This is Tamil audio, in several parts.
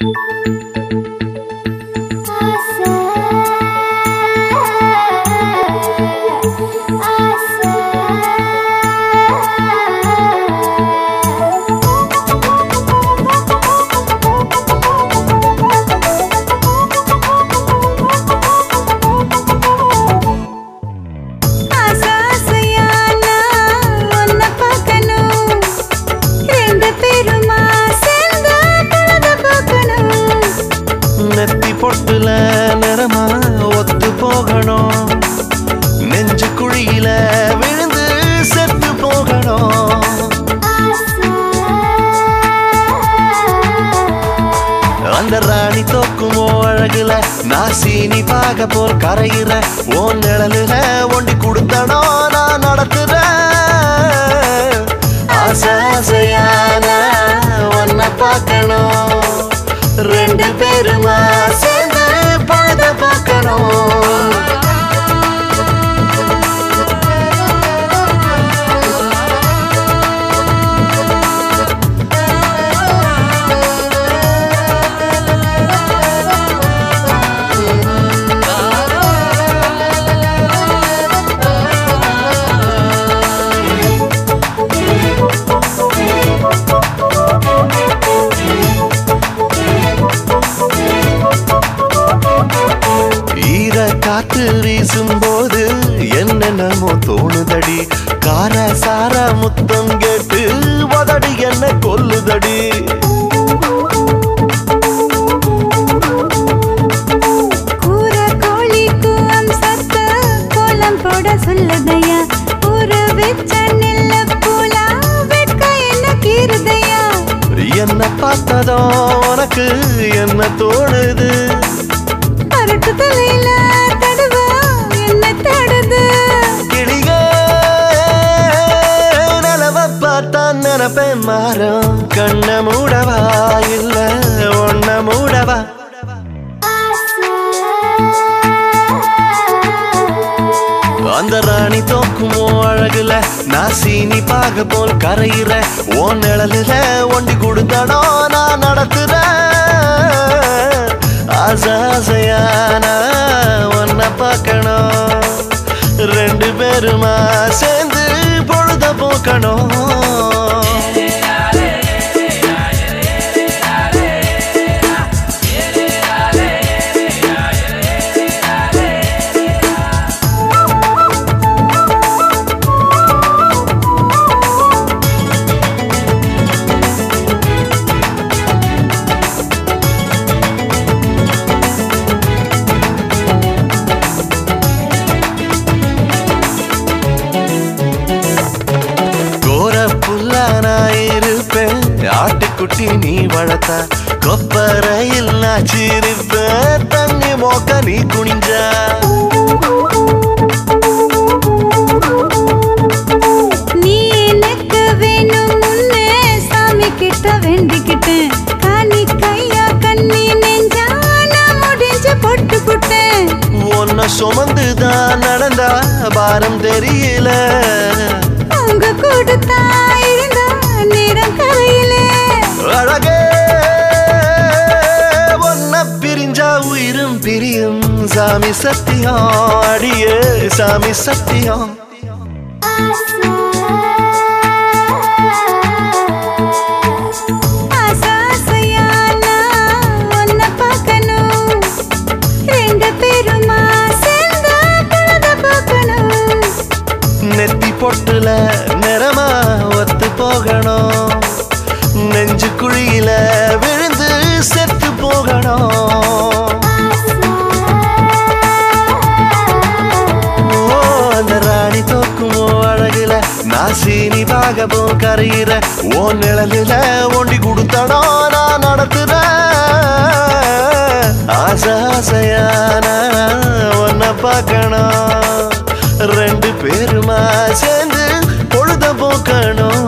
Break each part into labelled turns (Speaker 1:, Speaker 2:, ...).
Speaker 1: ஆசாசையானா உன்னை பார்க்கணும். ரெண்டு பேருமா சேர்ந்து பொழுது போக்கணும்.
Speaker 2: நெத்தி பொட்டுல நிறமா ஒத்து போகணும் நெஞ்சு குழியில விழுந்து செத்து போகணும் அந்த ராணி தோக்குமோ அழகுல நான் சீனி பாக போல் கரையிற ஓ நிழலுல ஒண்டி கொடுத்தனோ நான் நடத்துறேன் ஆசை ஆசையான ஒன்ன பார்க்கணும் ரெண்டு பேருமா சேர்ந்து பழுத பார்க்கணும் ஈர காத்து வீசும்போது என்னென்னமோ தோணுதடி கார சார முத்தம் கேட்டு வதடி என்ன கொல்லுதடி
Speaker 1: கூர கோழி கூவம் சத்து கோலம் போட சொல்லுதையா ஊற வச்ச நெல்ல பூலா வெட்க என்ன கீறுதையா
Speaker 2: என்ன பார்த்ததோ உனக்கு என்ன தோணுது
Speaker 1: அரட்டு தலையில தடுவா என்ன தடுது
Speaker 2: கிளியே நிலவ பார்த்தா நினப்பேன் மாறும் கண்ண மூடவா இல்ல ஒன்ன மூடவா அந்த ராணி தோக்குமோ அழகுல நான் சீனி பாக போல் கரையிற ஓ நிழலுல ஒண்டி கொடுத்தனோ நான் நடத்துறேன் ஆசை ஆசையான ஒன்ன பார்க்கணும் ரெண்டு பேருமா சேர்ந்து பொழுத போக்கணும் கோர புல்லா நான் இருப்பேன் ஆட்டுக்குட்டி நீ வளர்த்தா கொப்பரையில் நான் சிரிப்பேன் தண்ணி மோக்க நீ குனிஞ்சா
Speaker 1: நீ எனக்கு வேணும் முன்னே சாமி கிட்ட வேண்டிக்கிட்டேன் காணி கையா கண்ணி நெஞ்சா நான் முடிஞ்சு பொட்டு புட்டேன்
Speaker 2: உன்னை சுமந்துதான் நடந்தா பாரம் தெரியல
Speaker 1: உங்க கொடுத்தா இருந்தா நேரம் கரையிலே
Speaker 2: அழகே ஒன்ன பிரிஞ்சா உயிரும் பிரியும் சாமி சத்தியம் அடியே சாமி சத்தியம்
Speaker 1: ஆசாசையானா உன்னை பார்க்கணும். ரெண்டு பேருமா சேர்ந்து பொழுது போக்கணும்.
Speaker 2: நெத்தி பொட்டுல நிறமா ஒத்து போகணும் நெஞ்சு குழியில விழுந்து செத்து போகணும் ஓ அந்த ராணி தோக்குமோ அழகுல நான் சீனி பாகபோ கரையிற ஓ நிழலுல ஒண்டி கொடுத்தனோ நான் நடத்துறேன் ஆசை ஆசையான உன்னை பார்க்கணும் ரெண்டு பேருமா சேர்ந்து பொழுத போக்கணும்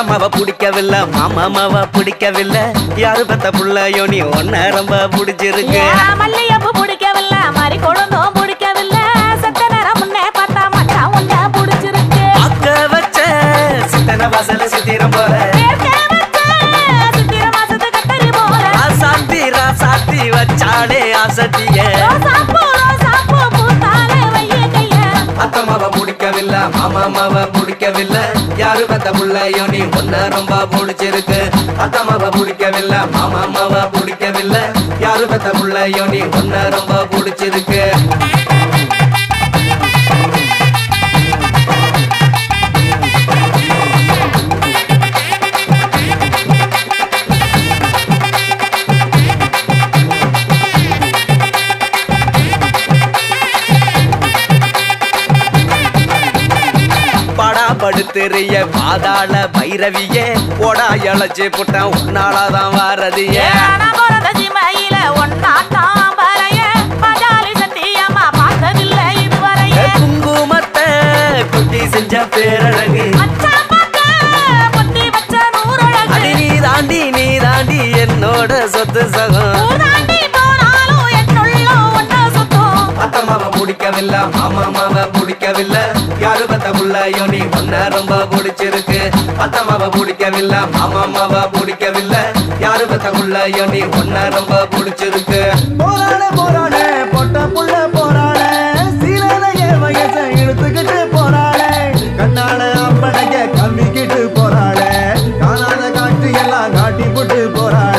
Speaker 3: அத்தம்மாவ பிடிக்கவில்லை மாமாமாவ பிடிக்கவில்லை யாரு பத்த புள்ளையோ நீ ஒன்ன ரொம்ப பிடிச்சிருக்கு
Speaker 4: ஏன் மல்லிகைப்பூ பிடிக்கவில்லை மாதிரி கொழுந்தும் பிடிக்கவில்லை செத்த நேரம் முன்னே பார்த்தா மச்சான் உன்னை பிடிச்சிருக்கு
Speaker 3: அக்க வச்ச சித்தன வாசல சித்திரம் போல
Speaker 4: ஏற்கே வச்ச சித்திரை மாசத்து கத்தரி போல
Speaker 3: ஆசாத்தி ராசாத்தி வச்சாலே ஆசத்திய
Speaker 4: ரோசாப்பூ ரோசாப்பூ பூத்தாலே வைய கைய
Speaker 3: அத்தம்மாவ பிடிக்கவில்லை மாமாமாவ பிடிக்கவில்லை யாரு பத்த புள்ளையோ நீ ஒன்ன ரொம்ப பிடிச்சிருக்கு அத்தம்மாவ பிடிக்கவில்லை மாமாமாவ பிடிக்கவில்லை யாரு பத்த புள்ளையோ நீ ஒன்ன ரொம்ப பிடிச்சிருக்கு படா படுத்துறிய பாதாள பைரவியே போடா இழைச்சி புட்டான் உன்னாலதான் வாரதியே
Speaker 4: ஏனா போறத சிமையில ஒன்னாட்டம் பறைய பஜாலி சத்தியமா பார்த்ததில்லை இதுவரையே
Speaker 3: குங்குமத்தை குட்டி செஞ்ச பேரழகு
Speaker 4: மச்சான் பார்க்க பொத்தி வச்ச நூறழகு
Speaker 3: அடி நீ தாண்டி நீ தாண்டி என்னோட சொத்து சகம்
Speaker 4: ஊர் தாண்டி போனாலும் என்னுள்ள ஒன்ன சுத்தும்
Speaker 3: அத்தம்மாவ பிடிக்கவில்லை மாமாமாவ பிடிக்கவில்லை யாரு பத்த புள்ளையோ நீ ஒன்ன ரொம்ப பிடிச்சிருக்கு அத்தம்மாவ பிடிக்கவில்லை மாமாமாவ பிடிக்கவில்லை யாரு பத்த புள்ளையோ நீ ஒன்ன ரொம்ப பிடிச்சிருக்கு
Speaker 2: போராட போராட பொட்ட புள்ள போராட சீலைய வயச இழுத்துக்கிட்டு போராட கண்ணால அப்படைக்க கம்மிக்கிட்டு போராட காணாத காட்டு எல்லாம் காட்டி போட்டு போராட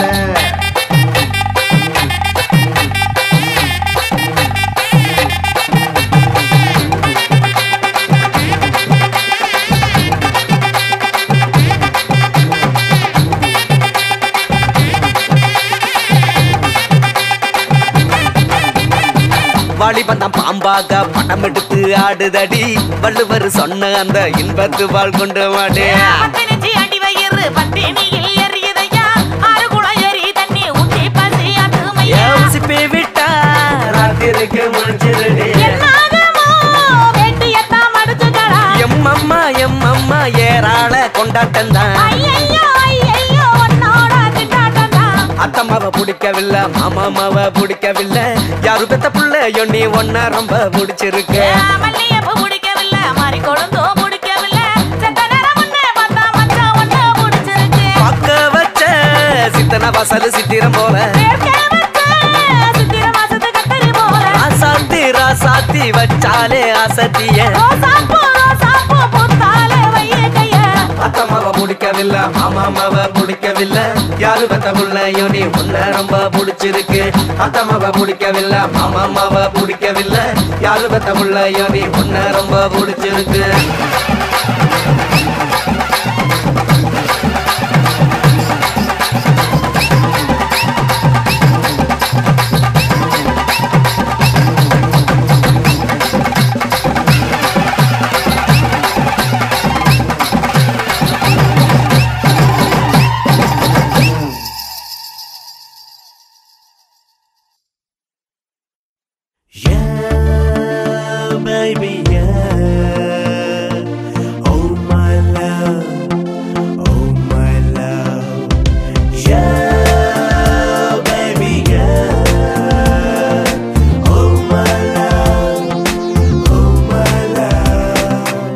Speaker 3: வாலிபந்தம் பாம்பாக படம் எடுத்து ஆடுதடி வள்ளுவர் சொன்ன அந்த இன்பத்து வாழ் கொண்டு வாடே
Speaker 4: பத்தினிச்சி அடி வயிறு பத்தினியில் எரியுதையா ஆறு குளம் எரி தண்ணி ஊற்றி பசி அட்டுமையா
Speaker 3: யோசிப்பே விட்டா ராத்திரிக்கு முடிச்சிருடி
Speaker 4: என்னாகமோ வேட்டியத்தான் மடிச்சுக்கடா
Speaker 3: எம்மம்மா எம்மம்மா ஏறாள கொண்டாட்டம் தான்
Speaker 4: ஐயையோ ஐயையோ உன்னோட திண்டாட்டம்தான்
Speaker 3: அத்தம்மாவ பிடிக்கவில்லை மாமாமாவ பிடிக்கவில்லை யாரு பெத்த புள்ளையோ நீ ஒன்ன ரொம்ப பிடிச்சிருக்கு
Speaker 4: ஏன் மல்லிகைப்பூ பிடிக்கவில்லை மாறி கொழுந்தும் பிடிக்கவில்லை செத்த நேரம் முன்னே பார்த்தா மச்சான் ஒன்ன பிடிச்சிருக்கு
Speaker 3: பக்க வச்ச சித்தன வாசல் சித்திரம் போல
Speaker 4: ஏற்கே வச்ச சித்திரை மாசத்து கத்தரி போல
Speaker 3: ஆசாத்தி ராசாத்தி வச்சாலே ஆசத்திய
Speaker 4: ரோசாப்பூ ரோசாப்பூ பூத்தாலே வைய கைய
Speaker 3: அத்தம்மாவ பிடிக்கவில்லை மாமாமாவ பிடிக்கவில்லை யாரு பத்த புள்ளையோ நீ உன்ன ரொம்ப பிடிச்சிருக்கு அத்தம்மாவ பிடிக்கவில்லை மாமாமாவ பிடிக்கவில்லை யாரு பத்த புள்ளையோ நீ உன்ன ரொம்ப பிடிச்சிருக்கு Yeah, baby, yeah. Oh my love, oh my love. Yeah, baby, yeah. Oh my love, oh my love.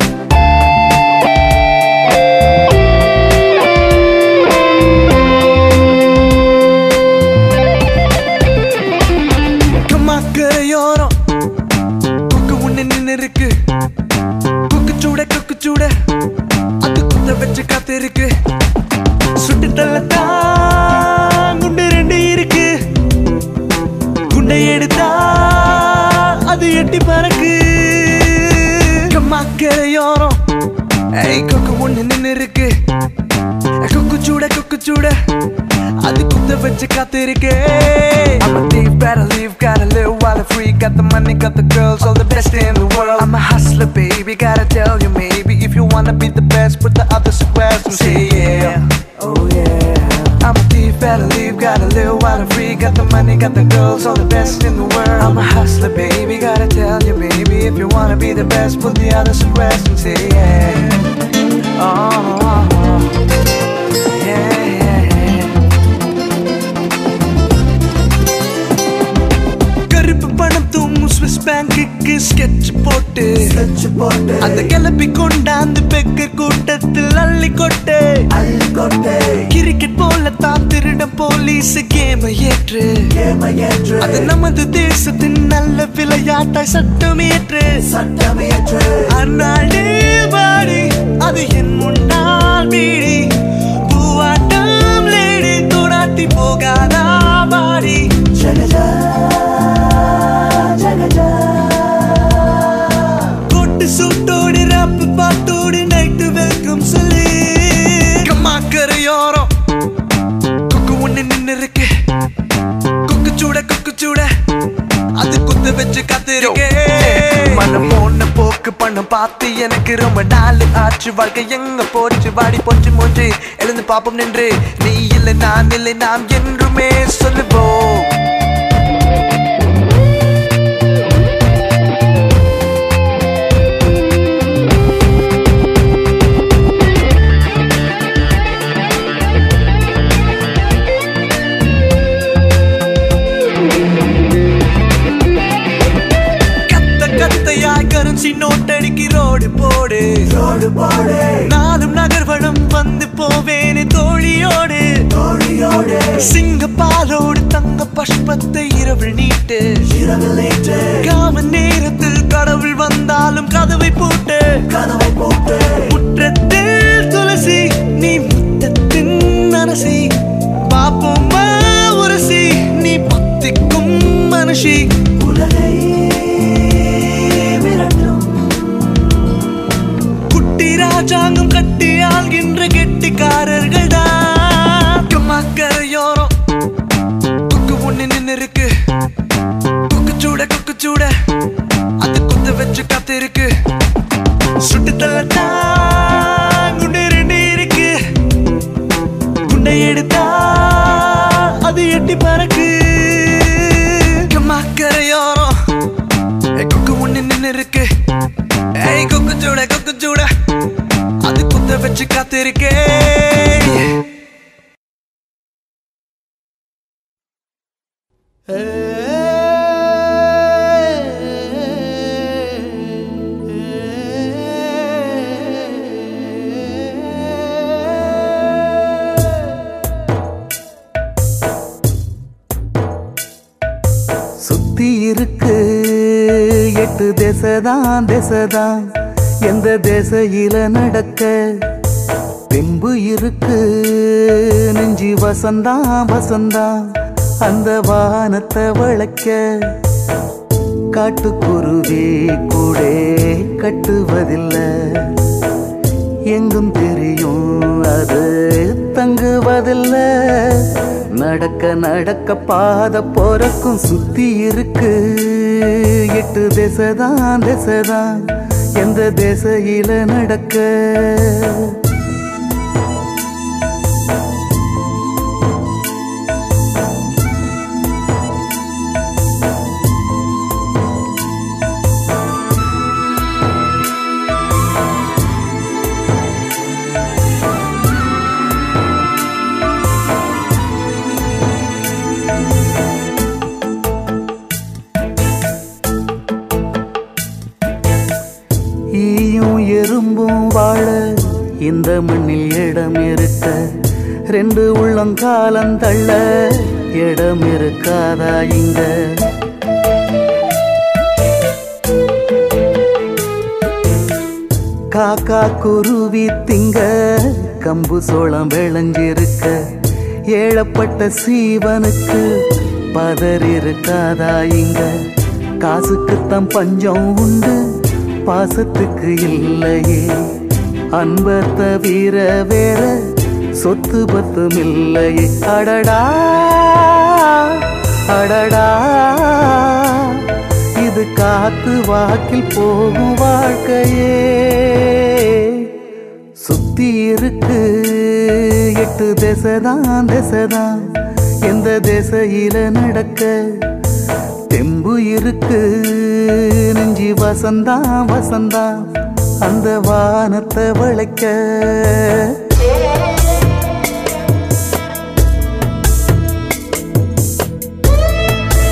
Speaker 3: கரையோரம் கொக்கு ஒண்ணு நின்னு இருக்கு கொக்கு சூட கொக்கு சூட அது குத்த வச்சு காத்து இருக்கு சுட்டு தள்ளத்தான் குண்டு ரெண்டு இருக்கு குண்டை எடுத்தா அது எட்டி பறக்கு கம்மாக்கரையோரம் ஏய் கொக்கு ஒண்ணு நின்னு இருக்கு கொக்கு சூட கொக்கு சூட அது குத்த வச்சு காத்து இருக்கு I'm a thief, better leave, gotta live while I'm free Got the money, got the girls, all the best in the world I'm a hustler, baby, gotta tell you maybe If you wanna be the best, put the others to rest and say yeah Oh yeah I'm a thief, better leave, gotta live while I'm free Got the money, got the girls, all the best in the world I'm a hustler, baby, gotta tell you maybe If you wanna be the best, put the others to rest and say yeah Oh, oh, oh. அந்த கிளப்பி கொண்டாந்து பெக்கர் கூட்டத்தில் அள்ளி கொட்டு கிரிக்கெட் போல தான் திருட போலீஸ் கேம ஏற்று அது நமது தேசத்தின் நல்ல விளையாட்டாய் சட்டமேற்று அந்நாடே பாடி அது என் முன்னால் பீடி பூவாட்டம் லேடி தோடாட்டி போகாதா பாடி கொட்டு சூட்டோடு ரப்பு பாட்டோடு நைட்டு வெல்கம் சொல்லி கம்மா கரையோரம் கொக்கு ஒண்ணு நின்னு இருக்கு கொக்கு சூட கொக்கு சூட அது குத்து வச்சு காத்திருக்கே மனம் போன போக்கு பணம் பார்த்து எனக்கு ரொம்ப நாள் ஆச்சு வாழ்க்கை எங்க போச்சு வாடி போச்சு மூச்சு எழுந்து பாப்போம் நின்று நீ இல்லை நான் இல்லை நாம் என்றுமே சொல்லுவோம் கத்த கத்தையாய் கரன்சி நோட்டடிக்கு ரோடு போடு ரோடு போடு நானும் நகர்வனம் வந்து போவேனே தோழியோடு தோழியோடு சிங்க பாலோடு தங்க பஷ்பத்தை இரவில் நீட்டு காம நேரத்தில் கடவுள் வந்தாலும் கதவை போட்டு கதவை போட்டு முற்றத்தில் துளசி நீ முத்தத்தின் அரசி பாப்போமா உரசி நீ பத்திக்கும் மனுஷி உலகை குட்டி ராஜாங்கம் கட்டி ஆள்கின்ற கெட்டிக்காரர்கள் தான் கரையோரம் குக்கு ஒண்ணு நின்னு இருக்கு குக்கு சூட குக்கு சூட அது குத்து வச்சு காத்திருக்கு சுட்டு தள்ளத்தான் குண்டு ரெண்டு இருக்கு குண்டை எடுத்தா அது எட்டி பறக்கு கரையோரம் குக்கு ஒண்ணு நின்னு இருக்கு ஏய் குக்கு சூட குக்கு சூட அது குத்த வச்சு காத்திருக்கே
Speaker 5: சுத்தி இருக்கு எட்டு திசைதான் திசைதான் எந்த திசையில நடக்க தெம்பு இருக்கு நெஞ்சி வசந்தா வசந்தா அந்த வானத்தை வளைக்க காட்டுக்குருவி கூடே கட்டுவதில்லை எங்கும் தெரியும் அது தங்குவதில்லை நடக்க நடக்க பாத போறக்கும் சுத்தி இருக்கு எட்டு திசைதான் திசைதான் எந்த திசையில நடக்க ஈயும் எறும்பும் வாழ இந்த மண்ணில் இடம் இருக்க ரெண்டு உள்ளங்காலம் தள்ள இடம் இருக்காதா இங்க காக்கா குருவி திங்க கம்பு சோளம் விளைஞ்சிருக்க ஏழப்பட்ட சீவனுக்கு பதர் இருக்காதா இங்க காசுக்குத்தான் பஞ்சம் உண்டு பாசத்துக்கு இல்லையே அன்ப தவிர வேற சொத்து பத்தும் இல்லையே அடடா அடடா இது காத்து வாக்கில் போகும் வாழ்க்கையே சுத்தி இருக்கு எட்டு திசைதான் திசைதான் எந்த திசையில நடக்க தெம்பு இருக்கு நெஞ்சி வசந்தா வசந்தா அந்த வானத்தை வளைக்க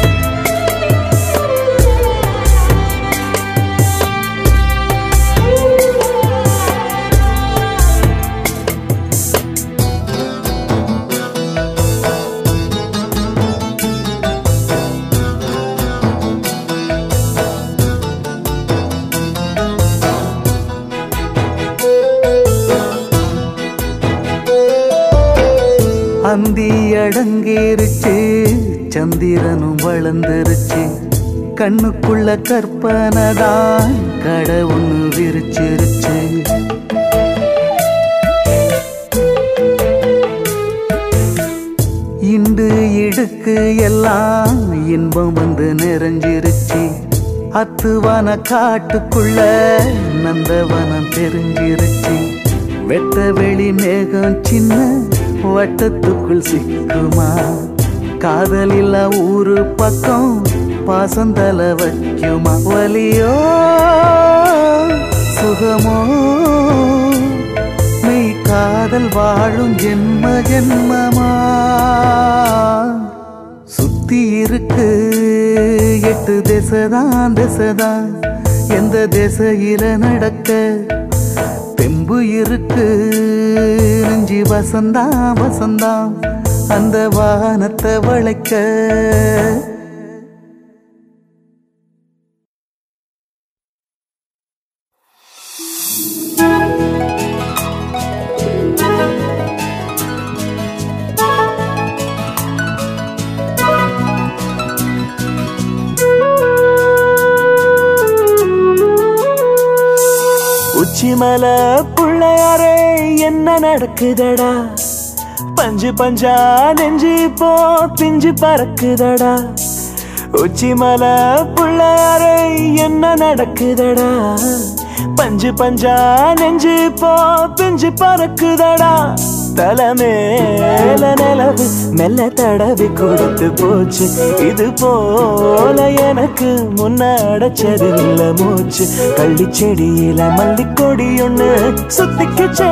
Speaker 1: Thank you.
Speaker 5: அந்தி அடங்கிருச்சு சந்திரனும் வளர்ந்துருச்சு கண்ணுக்குள்ள கற்பனை தான் கடை ஒன்று விரிச்சிருச்சு இண்டு இடுக்கு எல்லாம் இன்பம் வந்து நிறைஞ்சிருச்சு அத்துவான காட்டுக்குள்ள நந்தவனம் தெரிஞ்சிருச்சு வெட்ட வெளி மேகம் சின்ன வட்டத்துக்குள் சிக்குமா காதலில்லா ஊரு பக்கம் பாசந்தல வைக்குமா வலியோ சுகமோ மெய் காதல் வாழும் ஜென்ம ஜென்மமா சுத்தி இருக்கு எட்டு திசைதான் திசைதான் எந்த திசையில நடக்க தெம்பு இருக்கு நெஞ்சி வசந்தா வசந்தாம் அந்த வானத்தை வளைக்க
Speaker 3: உச்சிமல புள்ளையாரே என்ன நடக்குதடா பஞ்சு பஞ்சா நெஞ்சு இப்போ பிஞ்சு பறக்குதடா உச்சிமல புள்ளையாரே என்ன நடக்குதடா பஞ்சு பஞ்சா நெஞ்சு இப்போ பிஞ்சு பறக்குதடா தலைமேல நிலவு மெல்ல தடவி கொடுத்து போச்சு இது போல எனக்கு முன்னடைச்சதில்ல மூச்சு கள்ளி செடியில மல்லிக்கொடி ஒண்ணு சுத்திக்குச்சே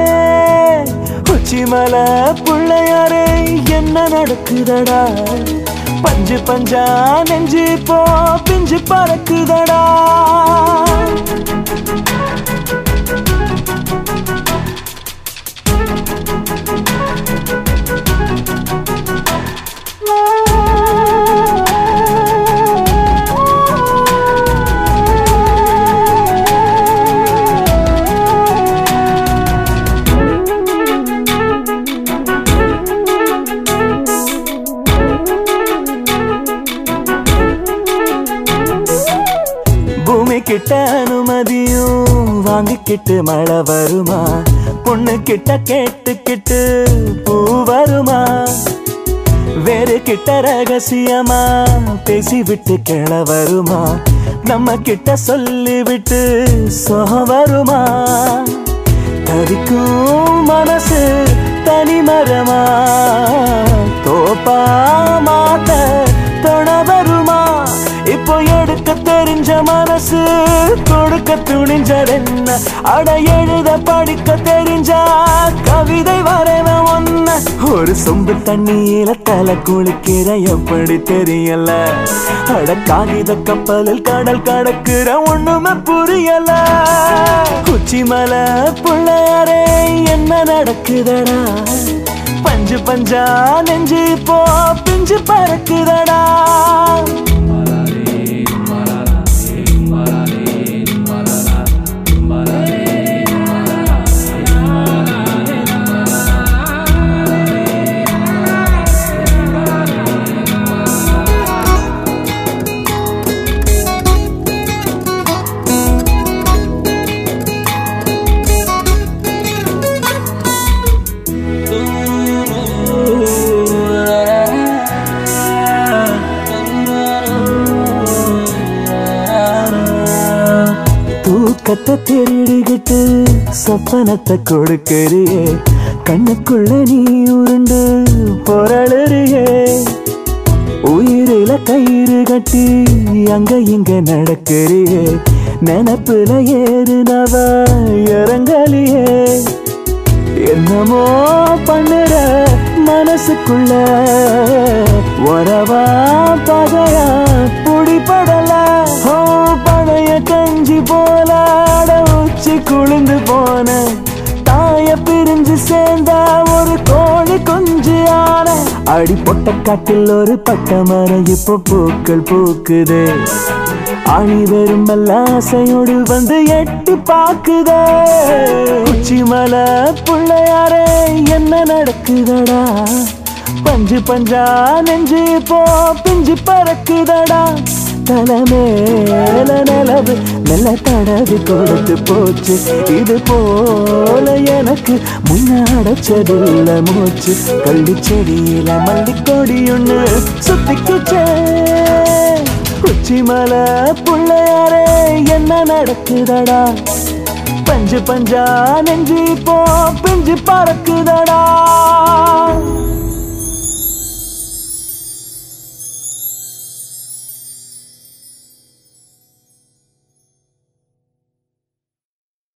Speaker 3: உச்சிமலை புள்ளையாரே என்ன நடக்குதடா பஞ்சு பஞ்சா நெஞ்சு போ பிஞ்சு பறக்குதடா பூமி கிட்ட அனுமதியும் வாங்கிக்கிட்டு மழை வருமா பொண்ணு கிட்ட கேட்டுக்கிட்டு பூ வருமா வேறு கிட்ட ரகசியமா பேசி விட்டு கிள வருமா நம்ம கிட்ட சொல்லி விட்டு சுகம் வருமா தவிக்கும் மனசு தனி மரமா தோப்பா மாத்த தொட வருமா இப்போ எடுக்க தெரிஞ்ச மனசு கொடுக்க துணிஞ்சதென்ன அட எழுத படிக்க தெரிஞ்சா கவிதை வரைவ ஒன்ன ஒரு சொம்பு தண்ணியில தலை குளிக்கிற எப்படி தெரியல அட காகித கப்பலில் கடல் கடக்குற ஒண்ணுமே புரியல உச்சிமலை புள்ளையாரே என்ன நடக்குதடா பஞ்சு பஞ்சா நெஞ்சு போ பிஞ்சு பறக்குதடா தூக்கத்தை திருடிக்கிட்டு சொப்பனத்தை கொடுக்கறியே கண்ணுக்குள்ள நீ உருண்டு பொருளியே உயிரில கயிறு கட்டி அங்க இங்க நடக்கறியே நினப்புல ஏறுனவ இறங்கலியே என்னமோ பண்ணுற மனசுக்குள்ள உறவா பகையா புடிப்படல ஓ பழைய கஞ்சி போல அட உச்சி குளிந்து போன தாய பிரிஞ்சு சேர்ந்தா ஒரு கோழி கொஞ்சு ஆன அடி பொட்ட காட்டில் ஒரு பட்ட மரம் இப்போ பூக்கள் பூக்குது ஆணி வெறும் ஆசையோடு வந்து எட்டி பாக்குதே உச்சி மலை புள்ளையாரே என்ன நடக்குதடா
Speaker 5: பஞ்சு பஞ்சா நெஞ்சு போ பிஞ்சு பறக்குதடா தலை மேல நிலவு மெல்ல தடவி கொடுத்து போச்சு இது போல எனக்கு முன்னாடச்சதில்ல மூச்சு கள்ளி செடியில மல்லிக்கொடி ஒண்ணு சுத்திக்குச்சே குச்சி மலை புள்ளையாரே என்ன நடக்குதடா பஞ்சு பஞ்சா நெஞ்சு போ பிஞ்சு பறக்குதடா